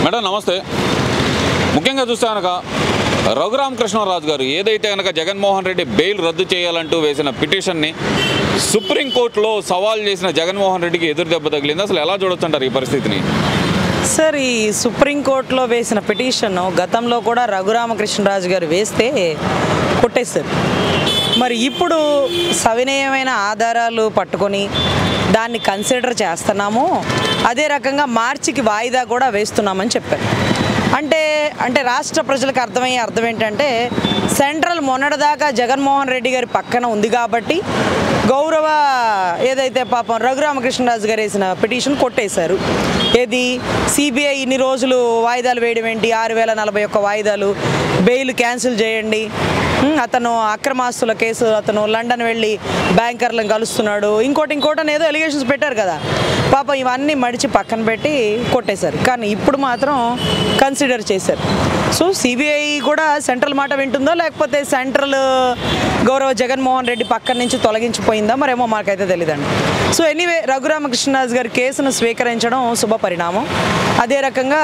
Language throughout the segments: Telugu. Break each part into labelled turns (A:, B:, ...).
A: మేడం నమస్తే ముఖ్యంగా చూస్తే కనుక రఘురామకృష్ణరాజు గారు ఏదైతే కనుక జగన్మోహన్ రెడ్డి బెయిల్ రద్దు చేయాలంటూ వేసిన పిటిషన్ని సుప్రీంకోర్టులో సవాల్ చేసిన జగన్మోహన్ రెడ్డికి ఎదురు దెబ్బ తగిలింది అసలు ఎలా చూడొచ్చంటారు ఈ పరిస్థితిని
B: సార్ ఈ సుప్రీంకోర్టులో వేసిన పిటిషన్ గతంలో కూడా రఘురామకృష్ణరాజు గారు వేస్తే కొట్టేశారు మరి ఇప్పుడు సవినయమైన ఆధారాలు పట్టుకొని దాన్ని కన్సిడర్ చేస్తున్నాము అదే రకంగా మార్చికి వాయిదా కూడా వేస్తున్నామని చెప్పారు అంటే అంటే రాష్ట్ర ప్రజలకు అర్థమయ్యే అర్థం ఏంటంటే సెంట్రల్ మొన్నటిదాకా జగన్మోహన్ రెడ్డి గారి పక్కన ఉంది కాబట్టి గౌరవ ఏదైతే పాపం రఘురామకృష్ణరాజు గారు వేసిన పిటిషన్ కొట్టేశారు ఏది సిబిఐ ఇన్ని రోజులు వాయిదాలు వేయడం ఏంటి ఆరు వేల నలభై ఒక్క వాయిదాలు బెయిల్ క్యాన్సిల్ చేయండి ఉమ్, అతను అక్రమాస్తుల కేసు అతను లండన్ వెళ్ళి బ్యాంకర్లను కలుస్తున్నాడు ఇంకోటి ఇంకోటి అని ఏదో ఎలిగేషన్స్ పెట్టారు కదా పాపం ఇవన్నీ మడిచి పక్కన పెట్టి కొట్టేశారు కానీ ఇప్పుడు మాత్రం కన్సిడర్ చేశారు సో సిబిఐ కూడా సెంట్రల్ మాట వింటుందో లేకపోతే సెంట్రల్ గౌరవ జగన్మోహన్ రెడ్డి పక్కన నుంచి తొలగించిపోయిందా మరేమో మాకైతే తెలియదండి సో ఎనీవే రఘురామకృష్ణరాజు గారి కేసును స్వీకరించడం శుభ పరిణామం అదే రకంగా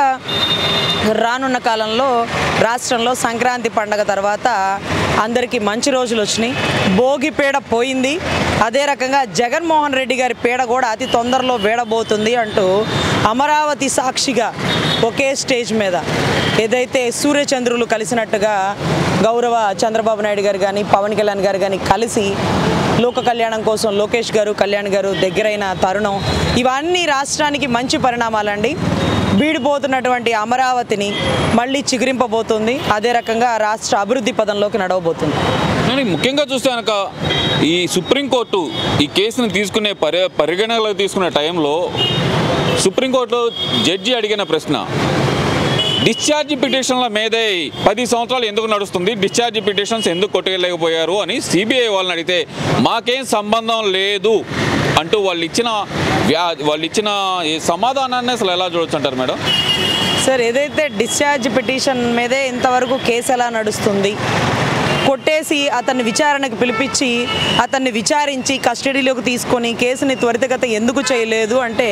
B: రానున్న కాలంలో రాష్ట్రంలో సంక్రాంతి పండగ తర్వాత అందరికీ మంచి రోజులు వచ్చినాయి భోగి పీడ పోయింది అదే రకంగా జగన్మోహన్ రెడ్డి గారి పీడ కూడా అతి తొందరలో వేడబోతుంది అంటూ అమరావతి సాక్షిగా ఒకే స్టేజ్ మీద ఏదైతే సూర్యచంద్రులు కలిసినట్టుగా గౌరవ చంద్రబాబు నాయుడు గారు కానీ పవన్ కళ్యాణ్ గారు కానీ కలిసి లోక కళ్యాణం కోసం లోకేష్ గారు కళ్యాణ్ గారు దగ్గరైన తరుణం ఇవన్నీ రాష్ట్రానికి మంచి పరిణామాలండి బీడిపోతున్నటువంటి అమరావతిని మళ్ళీ చిగురింపబోతుంది అదే రకంగా రాష్ట్ర అభివృద్ధి పదంలోకి నడవబోతుంది
A: కానీ ముఖ్యంగా చూస్తే కనుక ఈ సుప్రీంకోర్టు ఈ కేసును తీసుకునే పరి పరిగణనలోకి తీసుకునే టైంలో సుప్రీంకోర్టు జడ్జి అడిగిన ప్రశ్న డిశ్చార్జ్ పిటిషన్ల మీదే పది సంవత్సరాలు ఎందుకు నడుస్తుంది డిశ్చార్జ్ పిటిషన్స్ ఎందుకు కొట్టుకెళ్ళకపోయారు అని సిబిఐ వాళ్ళని అడిగితే మాకేం సంబంధం లేదు అంటూ వాళ్ళు ఇచ్చిన వ్యా వాళ్ళు ఇచ్చిన ఈ సమాధానాన్ని అసలు ఎలా చూడొచ్చు అంటారు మేడం
B: సార్ ఏదైతే డిశ్చార్జ్ పిటిషన్ మీదే ఇంతవరకు కేసు ఎలా నడుస్తుంది కొట్టేసి అతన్ని విచారణకు పిలిపించి అతన్ని విచారించి కస్టడీలోకి తీసుకొని కేసుని త్వరితగత ఎందుకు చేయలేదు అంటే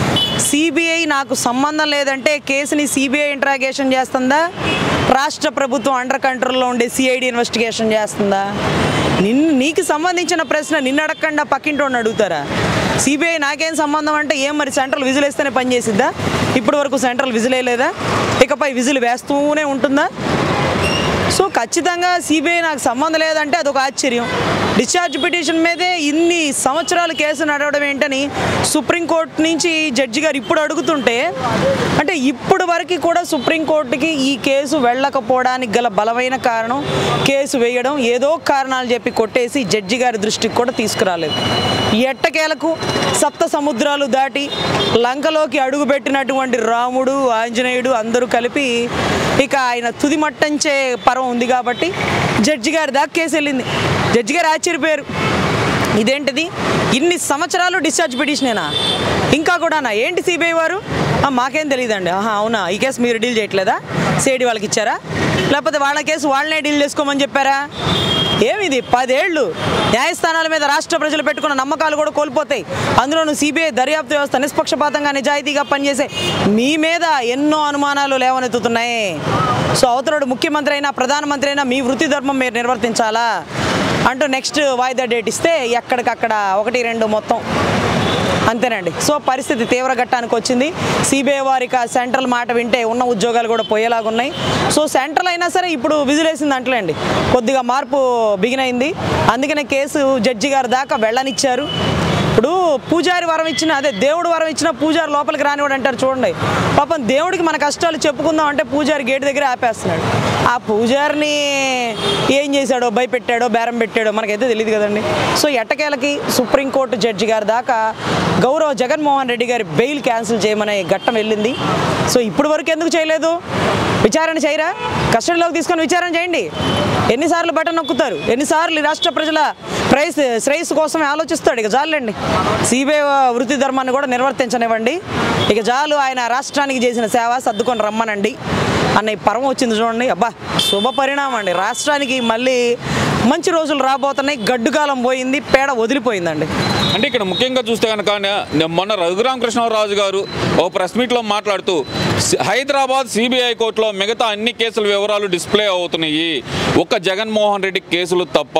B: సిబిఐ నాకు సంబంధం లేదంటే కేసుని సిబిఐ ఇంట్రాగేషన్ చేస్తుందా రాష్ట్ర ప్రభుత్వం అండర్ కంట్రోల్లో ఉండే సిఐడి ఇన్వెస్టిగేషన్ చేస్తుందా నిన్ నీకు సంబంధించిన ప్రశ్న నిన్ను అడగకుండా పక్కింటోడిని అడుగుతారా సిబిఐ నాకేం సంబంధం అంటే ఏం మరి సెంట్రల్ విజిల్ వేస్తేనే పనిచేసిద్దా ఇప్పటి వరకు సెంట్రల్ విజిల్ వేయలేదా ఇకపై విజిల్ వేస్తూనే ఉంటుందా సో ఖచ్చితంగా సిబిఐ నాకు సంబంధం లేదంటే అదొక ఆశ్చర్యం డిశ్చార్జ్ పిటిషన్ మీదే ఇన్ని సంవత్సరాలు కేసు నడవడం ఏంటని సుప్రీంకోర్టు నుంచి జడ్జి గారు ఇప్పుడు అడుగుతుంటే అంటే ఇప్పుడు వరకు కూడా సుప్రీంకోర్టుకి ఈ కేసు వెళ్ళకపోవడానికి గల బలమైన కారణం కేసు వేయడం ఏదో కారణాలు చెప్పి కొట్టేసి జడ్జి గారి దృష్టికి కూడా తీసుకురాలేదు ఎట్టకేలకు సప్త సముద్రాలు దాటి లంకలోకి అడుగుపెట్టినటువంటి రాముడు ఆంజనేయుడు అందరూ కలిపి ఇక ఆయన తుది మట్టంచే పరం ఉంది కాబట్టి జడ్జి గారి దాకా కేసు వెళ్ళింది జడ్జి గారు ఆశ్చర్యపోయారు ఇదేంటిది ఇన్ని సంవత్సరాలు డిశ్చార్జ్ పిటిషనేనా ఇంకా కూడానా ఏంటి సిబిఐ వారు "ఆ, మాకేం తెలియదండి ఆహా అవునా ఈ కేసు మీరు డీల్ చేయట్లేదా సేడి వాళ్ళకి ఇచ్చారా లేకపోతే వాళ్ళ కేసు వాళ్ళనే డీల్ చేసుకోమని చెప్పారా ఏమిది పదేళ్ళు న్యాయస్థానాల మీద రాష్ట్ర ప్రజలు పెట్టుకున్న నమ్మకాలు కూడా కోల్పోతాయి అందులోనూ సిబిఐ దర్యాప్తు వ్యవస్థ నిష్పక్షపాతంగా నిజాయితీగా పనిచేసే మీ మీద ఎన్నో అనుమానాలు లేవనెత్తుతున్నాయి సో అవతలడు ముఖ్యమంత్రి అయినా ప్రధానమంత్రి అయినా మీ వృత్తి ధర్మం మీరు నిర్వర్తించాలా అంటూ నెక్స్ట్ వాయిదా డేట్ ఇస్తే ఎక్కడికక్కడ ఒకటి రెండు మొత్తం అంతేనండి సో పరిస్థితి తీవ్ర ఘట్టానికి వచ్చింది సిబిఐ వారికి ఆ సెంట్రల్ మాట వింటే ఉన్న ఉద్యోగాలు కూడా పోయేలాగున్నాయి సో సెంట్రల్ అయినా సరే ఇప్పుడు విజిలేసింది అంటలేండి కొద్దిగా మార్పు బిగినైంది అందుకనే కేసు జడ్జి గారి దాకా వెళ్ళనిచ్చారు ఇప్పుడు పూజారి వరం ఇచ్చిన అదే దేవుడు వరం ఇచ్చిన పూజారి లోపలికి రానివాడు అంటారు చూడండి పాపం దేవుడికి మన కష్టాలు చెప్పుకుందాం అంటే పూజారి గేట్ దగ్గర ఆపేస్తున్నాడు ఆ పూజారిని ఏం చేశాడో భయపెట్టాడో బేరం పెట్టాడో మనకైతే తెలియదు కదండి సో ఎట్టకేలకి సుప్రీంకోర్టు జడ్జి గారి దాకా గౌరవ జగన్మోహన్ రెడ్డి గారి బెయిల్ క్యాన్సిల్ చేయమనే ఘట్టం వెళ్ళింది సో ఇప్పుడు వరకు ఎందుకు చేయలేదు విచారణ చేయరా కస్టడీలోకి తీసుకొని విచారణ చేయండి ఎన్నిసార్లు బటన్ నొక్కుతారు ఎన్నిసార్లు ఈ రాష్ట్ర ప్రజల ప్రైస్ శ్రేయస్సు కోసమే ఆలోచిస్తాడు ఇక జాలండి సిబిఐ వృత్తి ధర్మాన్ని కూడా నిర్వర్తించనివ్వండి ఇక జాలు ఆయన రాష్ట్రానికి చేసిన సేవ సర్దుకొని రమ్మనండి అన్న ఈ పరం వచ్చింది చూడండి అబ్బా శుభ పరిణామం అండి రాష్ట్రానికి మళ్ళీ మంచి రోజులు రాబోతున్నాయి గడ్డుకాలం పోయింది పేడ వదిలిపోయిందండి
A: అంటే ఇక్కడ ముఖ్యంగా చూస్తే కనుక నే- మొన్న రఘురామకృష్ణరాజు గారు ఓ ప్రెస్ మీట్లో మాట్లాడుతూ సి- హైదరాబాద్ సిబిఐ కోర్టులో మిగతా అన్ని కేసుల వివరాలు డిస్ప్లే అవుతున్నాయి ఒక్క జగన్మోహన్ రెడ్డి కేసులు తప్ప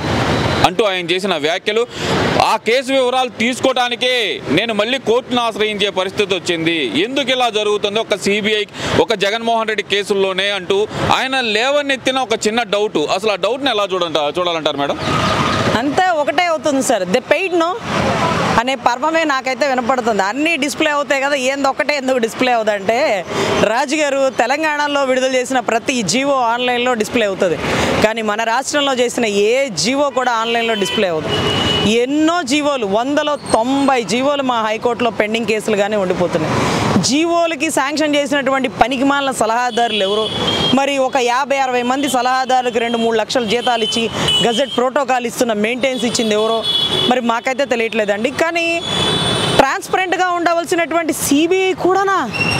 A: అంటూ ఆయన చేసిన వ్యాఖ్యలు ఆ కేసు వివరాలు తీసుకోవడానికే నేను మళ్ళీ కోర్టును ఆశ్రయించే పరిస్థితి వచ్చింది ఎందుకు ఇలా జరుగుతుందో ఒక సిబిఐ ఒక జగన్మోహన్ రెడ్డి కేసుల్లోనే అంటూ ఆయన లేవనెత్తిన ఒక చిన్న డౌట్ అసలు ఆ డౌట్ని ఎలా చూడంట చూడాలంటారు మేడం
B: అంతా ఒకటే అవుతుంది సార్ దే పెయిడ్ నో అనే పర్వమే నాకైతే వినపడుతుంది అన్నీ డిస్ప్లే అవుతాయి కదా ఏంది ఒకటే ఎందుకు డిస్ప్లే అవుతుందంటే రాజు గారు తెలంగాణలో విడుదల చేసిన ప్రతి జీవో ఆన్లైన్లో డిస్ప్లే అవుతుంది కానీ మన రాష్ట్రంలో చేసిన ఏ జీవో కూడా ఆన్లైన్లో డిస్ప్లే అవుతుంది ఎన్నో జీవోలు వందలో తొంభై జీవోలు మా హైకోర్టులో పెండింగ్ కేసులుగానే ఉండిపోతున్నాయి జీవోలకి శాంక్షన్ చేసినటువంటి పనికిమాలిన సలహాదారులు ఎవరు మరి ఒక యాభై అరవై మంది సలహాదారులకు రెండు మూడు లక్షల జీతాలు ఇచ్చి గజెట్ ప్రోటోకాల్ ఇస్తున్న మెయింటెనెన్స్ ఇచ్చింది ఎవరో మరి మాకైతే తెలియట్లేదండి కానీ ట్రాన్స్పరెంట్గా ఉండవలసినటువంటి సిబిఐ కూడానా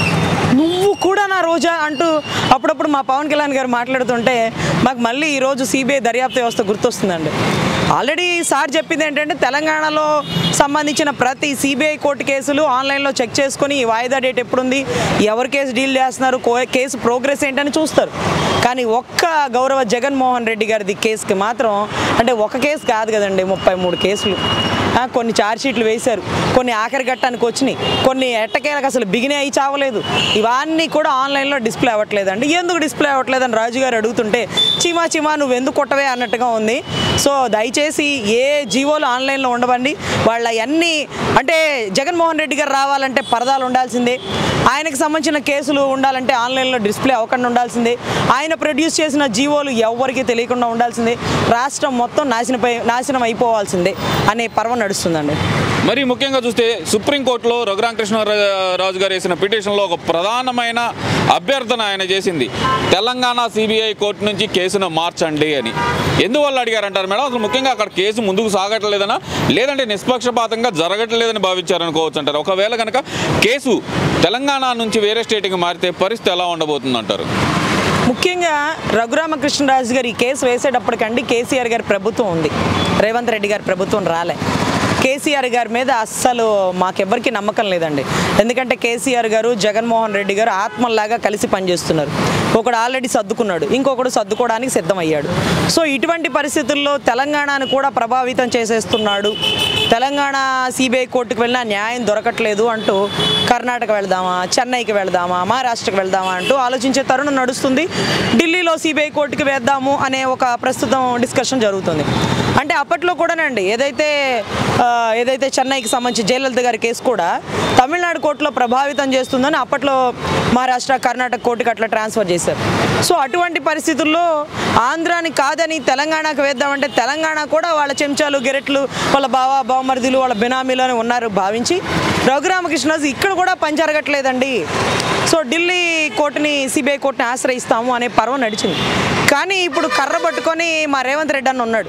B: నువ్వు కూడా నా రోజా అంటూ అప్పుడప్పుడు మా పవన్ కళ్యాణ్ గారు మాట్లాడుతుంటే మాకు మళ్ళీ ఈరోజు సిబిఐ దర్యాప్తు వ్యవస్థ గుర్తొస్తుందండి ఆల్రెడీ సార్ చెప్పింది ఏంటంటే తెలంగాణలో సంబంధించిన ప్రతి సిబిఐ కోర్టు కేసులు ఆన్లైన్లో చెక్ చేసుకొని ఈ వాయిదా డేట్ ఎప్పుడుంది ఎవరు కేసు డీల్ చేస్తున్నారు కో- కేసు ప్రోగ్రెస్ ఏంటని చూస్తారు కానీ ఒక్క గౌరవ జగన్మోహన్ రెడ్డి గారిది కేసుకి మాత్రం అంటే ఒక కేసు కాదు కదండి ముప్పై మూడు కేసులు ఆ, కొన్ని ఛార్జ్షీట్లు వేశారు కొన్ని ఆఖరి ఘట్టానికి వచ్చినాయి కొన్ని ఎట్టకేలకు అసలు బిగినే అయి చావలేదు ఇవన్నీ కూడా ఆన్లైన్లో డిస్ప్లే అవ్వట్లేదండి ఎందుకు డిస్ప్లే అవ్వట్లేదని రాజు గారు అడుగుతుంటే చీమా చీమా నువ్వు ఎందుకు కొట్టవే అన్నట్టుగా ఉంది సో దయచేసి ఏ జీవోలు ఆన్లైన్లో ఉండవండి వాళ్ళ అన్ని అంటే జగన్మోహన్ రెడ్డి గారు రావాలంటే పరదాలు ఉండాల్సిందే ఆయనకు సంబంధించిన కేసులు ఉండాలంటే ఆన్లైన్లో డిస్ప్లే అవ్వకుండా ఉండాల్సిందే ఆయన ప్రొడ్యూస్ చేసిన జీవోలు ఎవరికి తెలియకుండా ఉండాల్సిందే రాష్ట్రం మొత్తం నాశనపై నాశనం అయిపోవాల్సిందే అనే పర్వం నడుస్తుందండి
A: మరి ముఖ్యంగా చూస్తే సుప్రీంకోర్టులో రఘురామకృష్ణరాజు గారు వేసిన పిటిషన్లో ఒక ప్రధానమైన అభ్యర్థన ఆయన చేసింది తెలంగాణ సిబిఐ కోర్టు నుంచి కేసును మార్చండి అని ఎందువల్ల అడిగారంటారు మేడం అసలు ముఖ్యంగా అక్కడ కేసు ముందుకు సాగట్లేదనా లేదంటే నిష్పక్షపాతంగా జరగట్లేదని భావించారనుకోవచ్చు అంటారు ఒకవేళ కనుక కేసు తెలంగాణ నుంచి వేరే స్టేట్కి మారితే పరిస్థితి ఎలా ఉండబోతుంది అంటారు
B: ముఖ్యంగా రఘురామకృష్ణరాజు గారు ఈ కేసు వేసేటప్పటికండి కేసీఆర్ గారి ప్రభుత్వం ఉంది రేవంత్ రెడ్డి గారి ప్రభుత్వం రాలే కేసీఆర్ గారి మీద అస్సలు మాకెవ్వరికి నమ్మకం లేదండి ఎందుకంటే కేసీఆర్ గారు జగన్మోహన్ రెడ్డి గారు ఆత్మల్లాగా కలిసి పనిచేస్తున్నారు ఒకడు ఆల్రెడీ సర్దుకున్నాడు ఇంకొకడు సర్దుకోవడానికి సిద్ధమయ్యాడు సో ఇటువంటి పరిస్థితుల్లో తెలంగాణను కూడా ప్రభావితం చేసేస్తున్నాడు తెలంగాణ సిబిఐ కోర్టుకు వెళ్ళినా న్యాయం దొరకట్లేదు అంటూ కర్ణాటక వెళ్దామా చెన్నైకి వెళ్దామా మహారాష్ట్రకి వెళ్దామా అంటూ ఆలోచించే తరుణం నడుస్తుంది ఢిల్లీలో సిబిఐ కోర్టుకి వేద్దాము అనే ఒక ప్రస్తుతం డిస్కషన్ జరుగుతుంది అంటే అప్పట్లో కూడానండి ఏదైతే ఆ, ఏదైతే చెన్నైకి సంబంధించి జయలలిత గారి కేసు కూడా తమిళనాడు కోర్టులో ప్రభావితం చేస్తుందని అప్పట్లో మహారాష్ట్ర కర్ణాటక కోర్టుకి అట్లా ట్రాన్స్ఫర్ చేశారు సో అటువంటి పరిస్థితుల్లో ఆంధ్రాని కాదని తెలంగాణకు వేద్దామంటే తెలంగాణ కూడా వాళ్ళ చెంచాలు గెరెట్లు వాళ్ళ బావ బావమరిదులు వాళ్ళ బినామీలు అని ఉన్నారు భావించి రఘురామకృష్ణరాజు ఇక్కడ కూడా పని జరగట్లేదండి సో ఢిల్లీ కోర్టుని సిబిఐ కోర్టుని ఆశ్రయిస్తాము అనే పర్వం నడిచింది కానీ ఇప్పుడు కర్ర పట్టుకొని మా రేవంత్ రెడ్డి అన్న ఉన్నాడు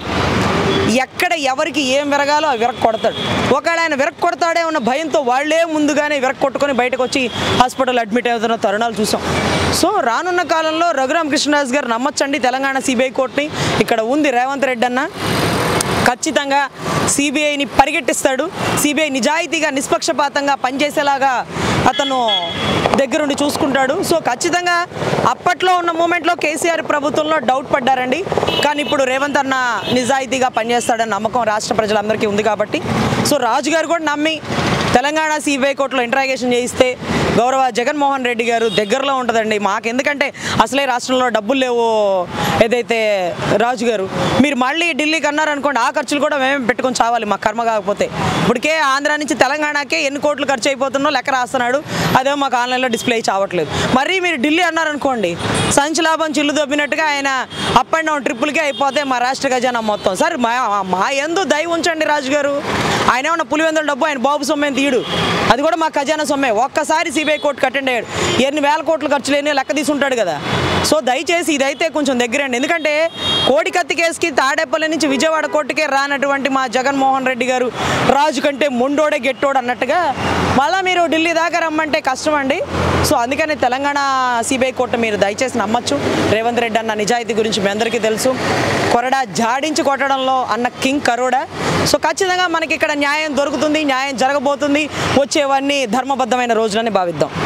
B: ఎక్కడ ఎవరికి ఏం విరగాలో అవి విరక్ కొడతాడు ఒకవేళ ఆయన విరక్ కొడతాడే ఉన్న భయంతో వాళ్ళే ముందుగానే విరక్ కొట్టుకొని బయటకు వచ్చి హాస్పిటల్ అడ్మిట్ అవుతున్న తరుణాలు చూసాం సో రానున్న కాలంలో రఘురామ కృష్ణరాజు గారు నమ్మచ్చండి తెలంగాణ సిబిఐ కోర్టుని ఇక్కడ ఉంది రేవంత్ రెడ్డి అన్న ఖచ్చితంగా సిబిఐని పరిగెట్టిస్తాడు సిబిఐ నిజాయితీగా నిష్పక్షపాతంగా పనిచేసేలాగా అతను దగ్గరుండి చూసుకుంటాడు సో ఖచ్చితంగా అప్పట్లో ఉన్న మూమెంట్లో కేసీఆర్ ప్రభుత్వంలో డౌట్ పడ్డారండి కానీ ఇప్పుడు రేవంత్ అన్న నిజాయితీగా పనిచేస్తాడని నమ్మకం రాష్ట్ర ప్రజలందరికీ ఉంది కాబట్టి సో రాజు గారు కూడా నమ్మి తెలంగాణ సిబిఐ కోర్టులో ఇంట్రాగేషన్ చేయిస్తే గౌరవ జగన్మోహన్ రెడ్డి గారు దగ్గరలో ఉంటుందండి మాకు ఎందుకంటే అసలే రాష్ట్రంలో డబ్బులు లేవు ఏదైతే రాజు గారు మీరు మళ్ళీ ఢిల్లీకి అన్నారనుకోండి ఆ ఖర్చులు కూడా మేమే పెట్టుకొని చావాలి మా కర్మ కాకపోతే ఇప్పటికే ఆంధ్ర నుంచి తెలంగాణకే ఎన్ని కోట్లు ఖర్చు అయిపోతుందో లెక్క రాస్తున్నాడు అదే మాకు ఆన్లైన్లో డిస్ప్లే చావట్లేదు మరీ మీరు ఢిల్లీ అన్నారనుకోండి సంచి లాభం చిల్లు దొబ్బినట్టుగా ఆయన అప్ అండ్ డౌన్ ట్రిప్పులకే అయిపోతే మా రాష్ట్ర ఖజానా మొత్తం సార్ మా మా ఎందు దయ ఉంచండి రాజు గారు ఆయన ఏమన్నా పులివెందుల డబ్బు ఆయన బాబు సొమ్మేం తీయడు అది కూడా మా ఖజానా సొమ్మే ఒక్కసారి సిబిఐ కోర్టు కట్టండి అయ్యాడు ఎన్ని వేల కోట్ల ఖర్చు లేని లెక్క తీసుంటాడు కదా సో దయచేసి ఇదైతే కొంచెం దగ్గరండి ఎందుకంటే కోడికత్తి కేసుకి తాడేపల్లి నుంచి విజయవాడ కోర్టుకే రానటువంటి మా జగన్మోహన్ రెడ్డి గారు రాజు కంటే మొండోడే గెట్టోడు అన్నట్టుగా మళ్ళీ మీరు ఢిల్లీ దాకా రమ్మంటే కష్టం అండి సో అందుకని తెలంగాణ సిబిఐ కోర్టు మీరు దయచేసి నమ్మచ్చు రేవంత్ రెడ్డి అన్న నిజాయితీ గురించి మీ అందరికీ తెలుసు కొరడా జాడించి కొట్టడంలో అన్న కింగ్ కరోడా సో ఖచ్చితంగా మనకి ఇక్కడ న్యాయం దొరుకుతుంది న్యాయం జరగబోతుంది వచ్చేవన్నీ ధర్మబద్ధమైన రోజులని భావిద్దాం